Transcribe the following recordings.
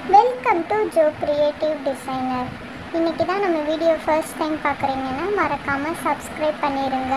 welcome to Jo creative designer இன்னைக்கு தான் நம்ம வீடியோ ஃபர்ஸ்ட் டைம் பார்க்குறீங்கன்னா மறக்காமல் சப்ஸ்கிரைப் பண்ணிடுங்க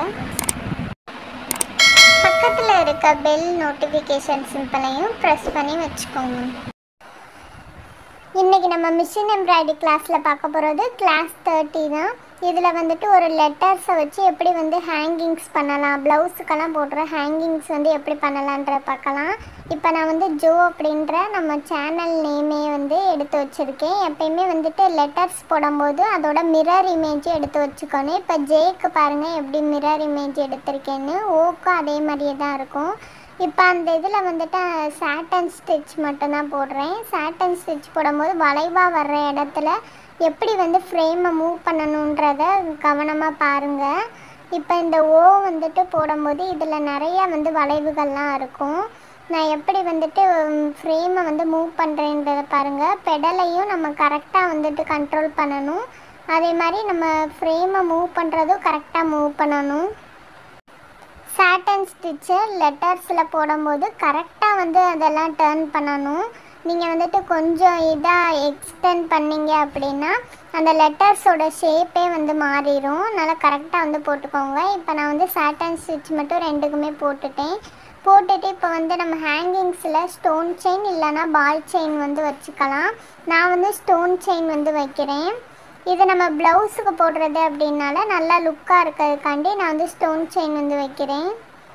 பக்கத்தில் இருக்க பெல் நோட்டிஃபிகேஷன் சிம்பிளையும் ப்ரெஸ் பண்ணி வச்சுக்கோங்க இன்றைக்கி நம்ம மிஷின் எம்ப்ராய்டரி கிளாஸில் பார்க்க போகிறது கிளாஸ் தேர்ட்டி தான் இதில் வந்துட்டு ஒரு லெட்டர்ஸை வச்சு எப்படி வந்து ஹேங்கிங்ஸ் பண்ணலாம் ப்ளவுஸுக்கெல்லாம் போடுற ஹேங்கிங்ஸ் வந்து எப்படி பண்ணலான்ற பார்க்கலாம் இப்போ நான் வந்து ஜோ அப்படின்ற நம்ம சேனல் நேமே வந்து எடுத்து வச்சுருக்கேன் எப்பயுமே வந்துட்டு லெட்டர்ஸ் போடும்போது அதோட மிரர் இமேஜ் எடுத்து வச்சுக்கணும் இப்போ ஜேக்கு பாருங்கள் எப்படி மிரர் இமேஜ் எடுத்திருக்கேன்னு ஓக்கும் அதே மாதிரியே தான் இருக்கும் இப்போ அந்த இதில் வந்துட்டு சாட்டன் ஸ்டிச் மட்டும்தான் போடுறேன் சாட்டன் ஸ்டிச் போடும்போது வளைவாக வர்ற இடத்துல எப்படி வந்து ஃப்ரேமை மூவ் பண்ணணுன்றத கவனமாக பாருங்கள் இப்போ இந்த ஓ வந்துட்டு போடும்போது இதில் நிறைய வந்து வளைவுகள்லாம் இருக்கும் நான் எப்படி வந்துட்டு ஃப்ரேமை வந்து மூவ் பண்ணுறேன்றதை பாருங்கள் பெடலையும் நம்ம கரெக்டாக வந்துட்டு கண்ட்ரோல் பண்ணணும் அதே மாதிரி நம்ம ஃப்ரேமை மூவ் பண்ணுறதும் கரெக்டாக மூவ் பண்ணணும் சாட்டன் ஸ்டிச்சு லெட்டர்ஸில் போடும்போது கரெக்டாக வந்து அதெல்லாம் டேர்ன் பண்ணணும் நீங்கள் வந்துட்டு கொஞ்சம் இதாக எக்ஸ்டெண்ட் பண்ணீங்க அப்படின்னா அந்த லெட்டர்ஸோட ஷேப்பே வந்து மாறிடும் அதனால் கரெக்டாக வந்து போட்டுக்கோங்க இப்போ நான் வந்து சாட்டன் ஸ்டிச் மட்டும் ரெண்டுக்குமே போட்டுட்டேன் போட்டுட்டு இப்போ வந்து நம்ம ஹேங்கிங்ஸில் ஸ்டோன் செயின் இல்லைன்னா பால் செயின் வந்து வச்சுக்கலாம் நான் வந்து ஸ்டோன் செயின் வந்து வைக்கிறேன் இது நம்ம ப்ளவுஸுக்கு போடுறது அப்படின்னால நல்லா லுக்காக இருக்கிறதுக்காண்டி நான் வந்து ஸ்டோன் செயின் வந்து வைக்கிறேன்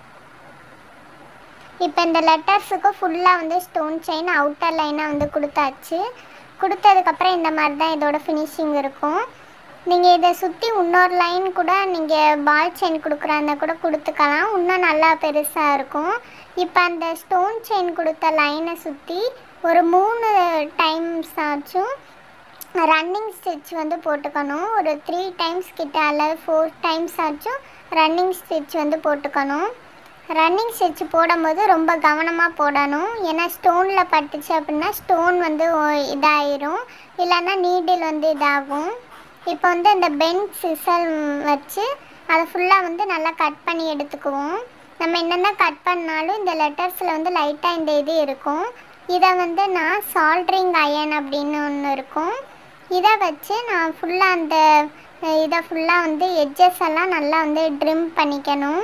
இப்போ இந்த லெட்டர்ஸுக்கு ஃபுல்லாக வந்து ஸ்டோன் செயின் அவுட்டர் லைனாக வந்து கொடுத்தாச்சு கொடுத்ததுக்கப்புறம் இந்த மாதிரி தான் இதோட ஃபினிஷிங் இருக்கும் நீங்கள் இதை சுற்றி இன்னொரு லைன் கூட நீங்கள் பால் செயின் கொடுக்குறாந்தா கூட கொடுத்துக்கலாம் இன்னும் நல்லா பெருசாக இருக்கும் இப்போ அந்த ஸ்டோன் செயின் கொடுத்த லைனை சுற்றி ஒரு மூணு டைம்ஸ் ஆச்சும் ரன்னிங் ஸ்டிச் வந்து போட்டுக்கணும் ஒரு த்ரீ டைம்ஸ் கிட்ட அல்லது ஃபோர் டைம்ஸ் ஆச்சும் ரன்னிங் ஸ்டிச் வந்து போட்டுக்கணும் ரன்னிங் ஸ்டிச் போடும்போது ரொம்ப கவனமாக போடணும் ஏன்னா ஸ்டோனில் பட்டுச்சு அப்படின்னா ஸ்டோன் வந்து ஒ- இதாயிரும் இல்லைன்னா நீடில் வந்து இதாகும் இப்போ வந்து அந்த பென் சிசல் வச்சு அதை ஃபுல்லாக வந்து நல்லா கட் பண்ணி எடுத்துக்குவோம் நம்ம என்னென்ன கட் பண்ணாலும் இந்த லெட்டர்ஸில் வந்து லைட்டாக இந்த இது இருக்கும் இதை வந்து நான் சால்ட்ரிங் அயன் அப்படின்னு ஒன்று இருக்கும் இதை வச்சு நான் ஃபுல்லாக அந்த அஹ், இதை ஃபுல்லாக வந்து எட்ஜஸ் எல்லாம் நல்லா வந்து ட்ரிம் பண்ணிக்கணும்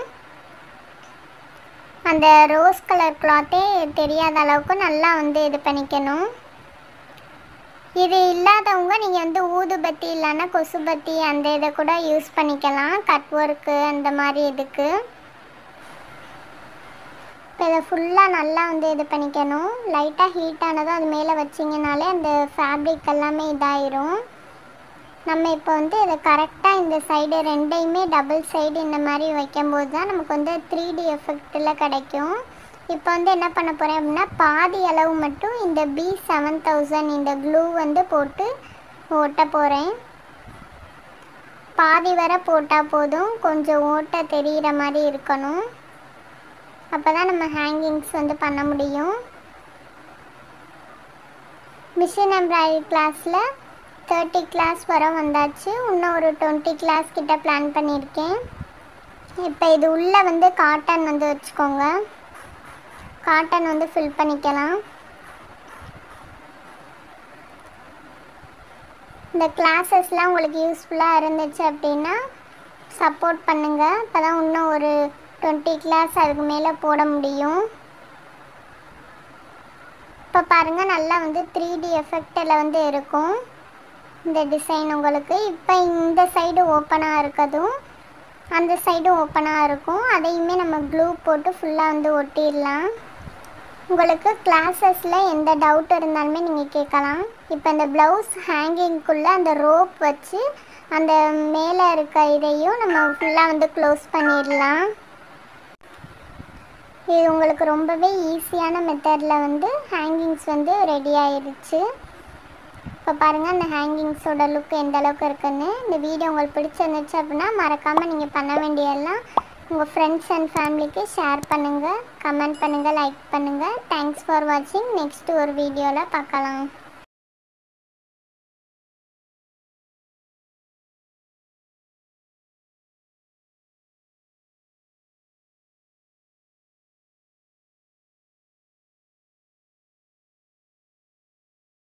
அந்த ரோஸ் கலர் கிளாத்தே தெரியாத அளவுக்கு நல்லா வந்து இது பண்ணிக்கணும் இது இல்லாதவங்க நீங்கள் வந்து ஊதுபத்தி இல்லைன்னா கொசுபத்தி அந்த இதை கூட யூஸ் பண்ணிக்கலாம் கட் ஒர்க்கு அந்த மாதிரி இதுக்கு இப்போ இதை ஃபுல்லாக நல்லா வந்து இது பண்ணிக்கணும் லைட்டாக ஹீட் ஆனதும் அது மேலே வச்சிங்கனாலே அந்த ஃபேப்ரிக் எல்லாமே இதாயிரும் நம்ம இப்போ வந்து இதை கரெக்டாக இந்த சைடு ரெண்டையுமே டபுள் சைடு இந்த மாதிரி வைக்கும்போது தான் நமக்கு வந்து த்ரீ டி எஃபெக்டில் கிடைக்கும் இப்போ வந்து என்ன பண்ண போகிறேன் அப்படின்னா பாதி அளவு மட்டும் இந்த பி செவன் தௌசண்ட் இந்த க்ளூ வந்து போட்டு ஒட்ட போகிறேன் பாதி வரை போட்டால் போதும் கொஞ்சம் ஓட்ட தெரிகிற மாதிரி இருக்கணும் அப்போ தான் நம்ம ஹேங்கிங்ஸ் வந்து பண்ண முடியும் மிஷின் எம்ப்ராய்டரி கிளாஸில் தேர்ட்டி கிளாஸ் வர வந்தாச்சு இன்னும் ஒரு டுவெண்ட்டி கிளாஸ் கிட்ட பிளான் பண்ணியிருக்கேன் இப்போ இது உள்ளே வந்து காட்டன் வந்து வச்சுக்கோங்க காட்டன் வந்து ஃபில் பண்ணிக்கலாம் இந்த கிளாஸஸ்லாம் உங்களுக்கு யூஸ்ஃபுல்லாக இருந்துச்சு அப்படின்னா சப்போர்ட் பண்ணுங்கள் அப்போ தான் இன்னும் ஒரு டுவெண்ட்டி கிளாஸ் அதுக்கு மேலே போட முடியும் இப்போ பாருங்கள் நல்லா வந்து த்ரீ டி எஃபெக்டில் வந்து இருக்கும் இந்த டிசைன் உங்களுக்கு இப்போ இந்த சைடு ஓப்பனாக இருக்கதும் அந்த சைடு ஓப்பனாக இருக்கும் அதையுமே நம்ம க்ளூ போட்டு ஃபுல்லாக வந்து ஒட்டிடலாம் உங்களுக்கு கிளாஸஸில் எந்த டவுட் இருந்தாலுமே நீங்கள் கேட்கலாம் இப்போ இந்த ப்ளவுஸ் ஹேங்கிங்குள்ளே அந்த ரோப் வச்சு அந்த மேலே இருக்க இதையும் நம்ம ஃபுல்லாக வந்து க்ளோஸ் பண்ணிடலாம் இது உங்களுக்கு ரொம்பவே ஈஸியான மெத்தடில் வந்து ஹேங்கிங்ஸ் வந்து ரெடி ஆயிடுச்சு இப்போ பாருங்கள் அந்த ஹேங்கிங்ஸோட லுக் எந்த அளவுக்கு இருக்குன்னு இந்த வீடியோ உங்களுக்கு பிடிச்சிருந்துச்சு அப்படின்னா மறக்காமல் நீங்கள் பண்ண வேண்டியதெல்லாம் உங்கள் ஃப்ரெண்ட்ஸ் அண்ட் ஃபேமிலிக்கு ஷேர் பண்ணுங்கள் கமெண்ட் பண்ணுங்கள் லைக் பண்ணுங்கள் தேங்க்ஸ் ஃபார் வாட்சிங் நெக்ஸ்ட் ஒரு வீடியோவில் பார்க்கலாம்